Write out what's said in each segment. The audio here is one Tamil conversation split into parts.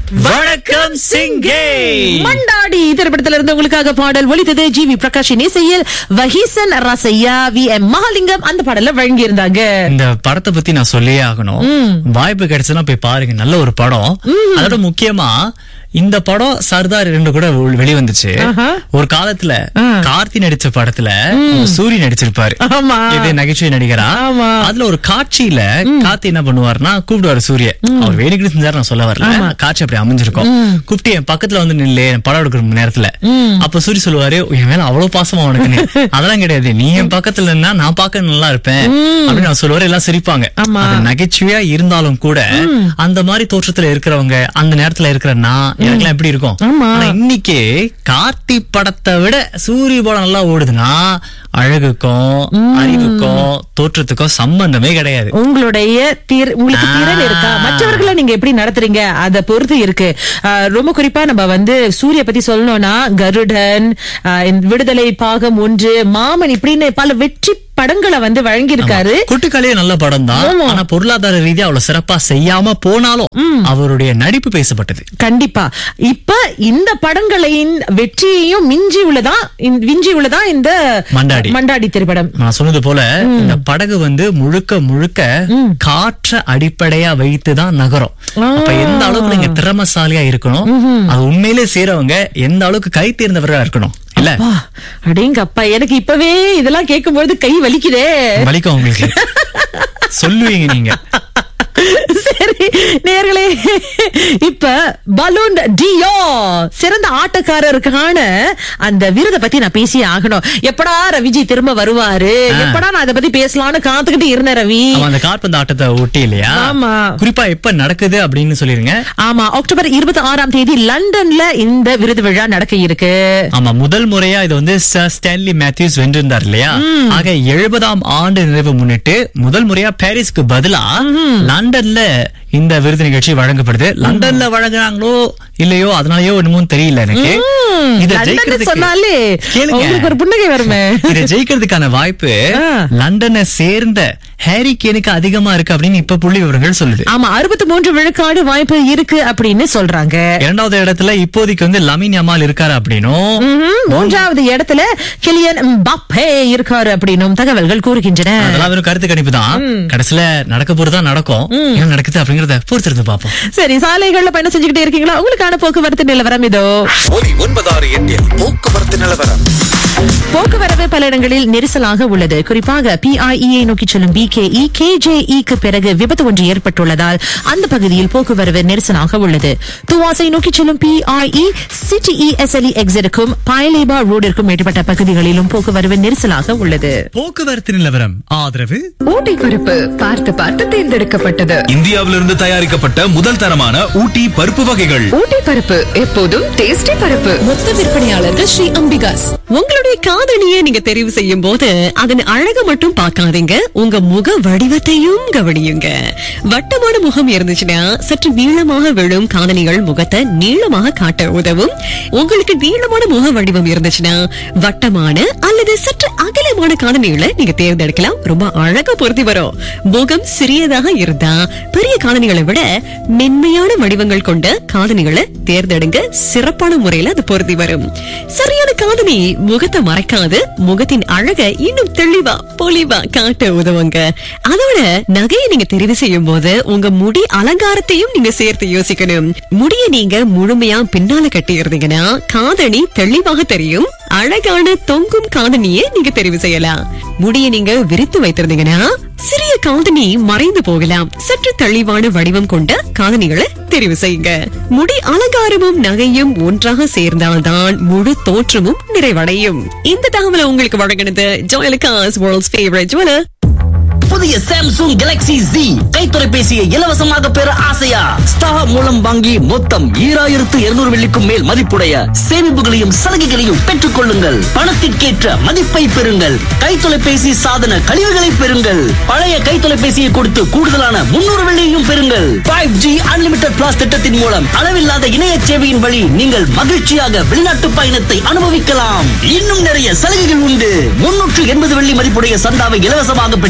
வணக்கம் சிங்கே மண்டாடி திரைப்படத்துல இருந்து உங்களுக்காக பாடல் ஒலித்தது ஜி வி பிரகாஷின் இசையில் வஹீசன் ரசையா வி எம் மகாலிங்கம் அந்த பாடல வழங்கி இருந்தாங்க இந்த படத்தை பத்தி நான் சொல்லியே ஆகணும் வாய்ப்பு கிடைச்சதுன்னா போய் பாருங்க நல்ல ஒரு படம் அதோட முக்கியமா இந்த படம் சர்தார் இரண்டு கூட வெ- வெளிவந்துச்சு ஆஹா. ஒரு காலத்துல கார்த்தி நடிச்ச படத்துல சூரி நடிச்சிருப்பாரு ஆமா. இது நகைச்சுவை நடிகரா ஆமா. அதுல ஒரு காட்சியில கார்த்தி என்ன பண்ணுவாருன்னா கூப்பிடுவாரு சூரிய அவர் வேணுக்கு செஞ்சாரு நான் சொல்ல வரல காட்சி அப்படி அமைஞ்சிருக்கும் கூப்பிட்டு என் பக்கத்துல வந்து நில்லு என் படம் எடுக்கிற நேரத்துல அப்ப சூரி சொல்லுவாரு என் மேல அவ்வளவு பாசமா உனக்கு அதெல்லாம் கிடையாது நீ என் பக்கத்துல இருந்தா நான் பார்க்க நல்லா இருப்பேன் அப்படின்னு நான் சொல்லுவாரு எல்லாம் சிரிப்பாங்க ஆமா. அது நகைச்சுவையா இருந்தாலும் கூட அந்த மாதிரி தோற்றத்துல இருக்கிறவங்க அந்த நேரத்துல இருக்கிற நான் எனக்குலாம் எப்படி இருக்கும் ஆமா. ஆனா இன்னைக்கு கார்த்தி படத்தை விட சூரிய படம் நல்லா ஓடுதுன்னா அழகுக்கும் அறிவுக்கும் தோற்றத்துக்கும் சம்பந்தமே கிடையாது உங்களுடைய திற- உங்களுக்கு ஆ. திறன் இருக்கா மற்றவர்களை நீங்க எப்படி நடத்துறீங்க அத பொறுத்து இருக்கு ஆஹ் ரொம்ப குறிப்பா நம்ம வந்து சூரிய பத்தி சொல்லணும்னா கருடன் ஆஹ் இந்த விடுதலை பாகம் ஒன்று மாமன் இப்படின்னு பல வெற்றி படங்களை வந்து வழங்கியிருக்காரு குட்டுக்காலே நல்ல படம் தான் ஆமா. ஆனா பொருளாதார ரீதியா அவ்வளவு சிறப்பா செய்யாம போனாலும் அவருடைய நடிப்பு பேசப்பட்டது கண்டிப்பா இப்ப இந்த படங்களின் வெற்றியையும் மிஞ்சி உள்ளதா இந்த- விஞ்சி உள்ளதா இந்த மண்டாடி. மண்டாடி திரைப்படம் நான் சொன்னது போல இந்த படகு வந்து முழுக்க முழுக்க காற்ற அடிப்படையா வைத்துதான் நகரும் அப்ப எந்த அளவுக்கு நீங்க திறமசாலியா இருக்கணும் அது உண்மையிலே செய்றவங்க எந்த அளவுக்கு கை தேர்ந்தவர்களா இருக்கணும் இல்ல வா அடேங்கப்பா எனக்கு இப்பவே இதெல்லாம் கேட்கும்போது கை வலிக்குதே வலிக்கும் உங்களுக்கு சொல்லுவீங்க நீங்க சரி நேர்களே இப்ப பலூன் டியோ சிறந்த ஆட்டக்காரருக்கான அந்த விருதை பத்தி நான் பேசியே ஆகணும் எப்படா ரவிஜி திரும்ப வருவாரு எப்படா நான் அதை பத்தி பேசலாம்னு காத்துக்கிட்டு இருந்தேன் ரவி அவன் அந்த காற்பந்து ஆட்டத்தை ஒட்டி இல்லையா ஆமா. குறிப்பா எப்ப நடக்குது அப்படின்னு சொல்லிருங்க ஆமா அக்டோபர் இருபத்தி ஆறாம் தேதி லண்டன்ல இந்த விருது விழா நடக்க இருக்கு ஆமா முதல் முறையா இது வந்து சர் ஸ்டான்லி மேத்யூஸ் வென்றிருந்தார் இல்லையா ஆக எழுபதாம் ஆண்டு நிறைவு முன்னிட்டு முதல் முறையா பாரிஸ்க்கு பதிலா லண்டன்ல இந்த விருது நிகழ்ச்சி வழங்கப்படுது லண்டன்ல வழங்குறாங்களோ இல்லையோ அதனாலயோ என்னமோ தெரியல எனக்கு இத லண்டன்னு ஜெயிக்கிறதுக்கு சொன்னாலே கேளுங்க. உங்களுக்கு ஒரு புன்னகை வருமே இத ஜெயிக்கிறதுக்கான வாய்ப்பு ஆ. லண்டனை சேர்ந்த ஹாரி கேனுக்கு அதிகமா இருக்கு அப்படின்னு இப்ப புள்ளி விவரங்கள் சொல்லுது ஆமா அறுபத்தி மூன்று விழுக்காடு வாய்ப்பு இருக்கு அப்படின்னு சொல்றாங்க இரண்டாவது இடத்துல இப்போதைக்கு வந்து லமின் அமால் இருக்காரு அப்படின்னும் ம்ஹும். மூன்றாவது இடத்துல கிலியன் பப்பே இருக்காரு அப்படின்னும் தகவல்கள் கூறுகின்றன அதெல்லாம் வெறும் கருத்து கணிப்பு தான் கடைசியில நடக்க போறதுதான் நடக்கும் என்ன நடக்குது அப்படிங்கறத பொறுத்திருந்து பாப்போம் சரி சாலைகள்ல பயணம் செஞ்சுக்கிட்டே இருக்கீங்களா உங்களுக்கான போக்குவரத்து நிலவரம் இதோ ஒலி ஒன்பதாறு எட்டில் போக்குவரத்து நிலவரம் போக்குவரவு பல இடங்களில் நெரிசலாக உள்ளது குறிப்பாக பிஐஇயை நோக்கி செல்லும் பிகேஇ கேஜேஇக்கு பிறகு விபத்து ஒன்று ஏற்பட்டுள்ளதால் அந்த பகுதியில் போக்குவரவு நெரிசலாக உள்ளது துவாசை நோக்கி செல்லும் பிஐஇ சிடி எஸ்எல்இ எக்ஸிற்கும் பாயலேபா ரோடிற்கும் மேற்பட்ட பகுதிகளிலும் போக்குவரவு நெரிசலாக உள்ளது போக்குவரத்து நிலவரம் ஆதரவு ஊட்டி பருப்பு பார்த்து பார்த்து தேர்ந்தெடுக்கப்பட்டது இந்தியாவிலிருந்து தயாரிக்கப்பட்ட முதல் தரமான ஊட்டி பருப்பு வகைகள் ஊட்டி பருப்பு எப்போதும் டேஸ்டி பருப்பு மொத்த விற்பனையாளர்கள் ஸ்ரீ அம்பிகாஸ் உங்களுடைய காதணியை நீங்க தெரிவு செய்யும் போது அதன் அழக மட்டும் பார்க்காதீங்க உங்க முக வடிவத்தையும் கவனியுங்க வட்டமான முகம் இருந்துச்சுன்னா சற்று நீளமாக விழும் காதணிகள் முகத்தை நீளமாக காட்ட உதவும் உங்களுக்கு நீளமான முக வடிவம் இருந்துச்சுன்னா வட்டமான அல்லது சற்று அகலமான காதணிகளை நீங்க தேர்ந்தெடுக்கலாம் ரொம்ப அழகா பொருத்தி வரும் முகம் சிறியதாக இருந்தா பெரிய காதணிகளை விட மென்மையான வடிவங்கள் கொண்ட காதணிகளை தேர்ந்தெடுங்க சிறப்பான முறையில அது பொருத்தி வரும் சரியான காதணி முகத்தை மறைக்காது முகத்தின் அழகை இன்னும் தெளிவா பொலிவா காட்ட உதவுங்க அதோட நகையை நீங்க தெரிவு செய்யும் போது உங்க முடி அலங்காரத்தையும் நீங்க சேர்த்து யோசிக்கணும் முடிய நீங்க முழுமையா பின்னால கட்டி இருந்தீங்கன்னா காதணி தெளிவாக தெரியும் அழகான தொங்கும் காதணியை நீங்க தெரிவு செய்யலாம் முடிய நீங்க விரித்து வைத்திருந்தீங்கன்னா சிறிய காதணி மறைந்து போகலாம் சற்று தெளிவான வடிவம் கொண்ட காதணிகளை தெரிவு செய்யுங்க முடி அலங்காரமும் நகையும் ஒன்றாக சேர்ந்தால்தான் முழு தோற்றமும் நிறைவடையும் இந்த தகவலை உங்களுக்கு வழங்கினது ஜோயலுக்காஸ் வேர்ல்ட்ஸ் ஃபேவரட் ஜுவலர் புதிய சாம்சங் கேலக்ஸி Z கை தொலைபேசியை இலவசமாக பெற ஆசையா ஸ்டார் மூலம் வாங்கி மொத்தம் ஈராயிரத்து இருநூறு வெள்ளிக்கும் மேல் மதிப்புடைய சேமிப்புகளையும் சலுகைகளையும் பெற்றுக் கொள்ளுங்கள் பணத்திற்கேற்ற மதிப்பை பெறுங்கள் கை தொலைபேசி சாதன கழிவுகளை பெறுங்கள் பழைய கை தொலைபேசியை கொடுத்து கூடுதலான முன்னூறு வெள்ளியையும் பெறுங்கள் ஃபைவ் ஜி அன்லிமிடெட் பிளாஸ் திட்டத்தின் மூலம் அளவில்லாத இணைய சேவையின் வழி நீங்கள் மகிழ்ச்சியாக வெளிநாட்டு பயணத்தை அனுபவிக்கலாம் இன்னும் நிறைய சலுகைகள் உண்டு முன்னூற்று எண்பது வெள்ளி மதிப்புடைய சந்தாவை இலவசமாக பெற்று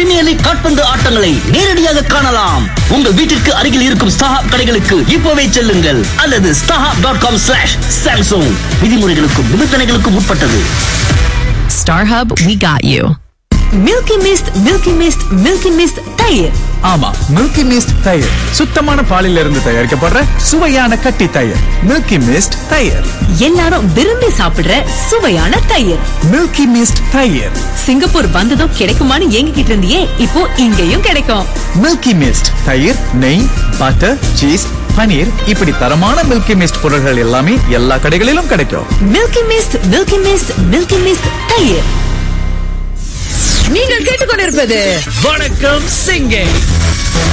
பிரீமியர் லீக் காட்பந்து ஆட்டங்களை நேரடியாக காணலாம் உங்கள் வீட்டிற்கு அருகில் இருக்கும் ஸ்டாஹாப் கடைகளுக்கு இப்போவே செல்லுங்கள் அல்லது StarHub dot com slash Samsung விதிமுறைகளுக்கும் நிபந்தனைகளுக்கும் உட்பட்டது Star Hub, we got you. Milky mist milky mist milky mist தயிர் ஆமா மில்கி மிஸ்ட் தயிர் சுத்தமான பாலில் இருந்து தயாரிக்கப்படுற சுவையான கட்டி தயிர் மில்கி மிஸ்ட் தயிர் எல்லாரும் விரும்பி சாப்பிடுற சுவையான தயிர் மில்கி மிஸ்ட் தயிர் சிங்கப்பூர் வந்ததும் கிடைக்குமான்னு ஏங்கிக்கிட்டு இருந்தியே இப்போ இங்கேயும் கிடைக்கும் மில்கி மிஸ்ட் தயிர் நெய் பட்டர் சீஸ் பனீர் இப்படி தரமான மில்கி மிஸ்ட் பொருட்கள் எல்லாமே எல்லா கடைகளிலும் கிடைக்கும் milky mist milky mist milky mist தயிர் நீங்கள் கேட்டுக்கொண்டிருப்பது வணக்கம் சிங்கே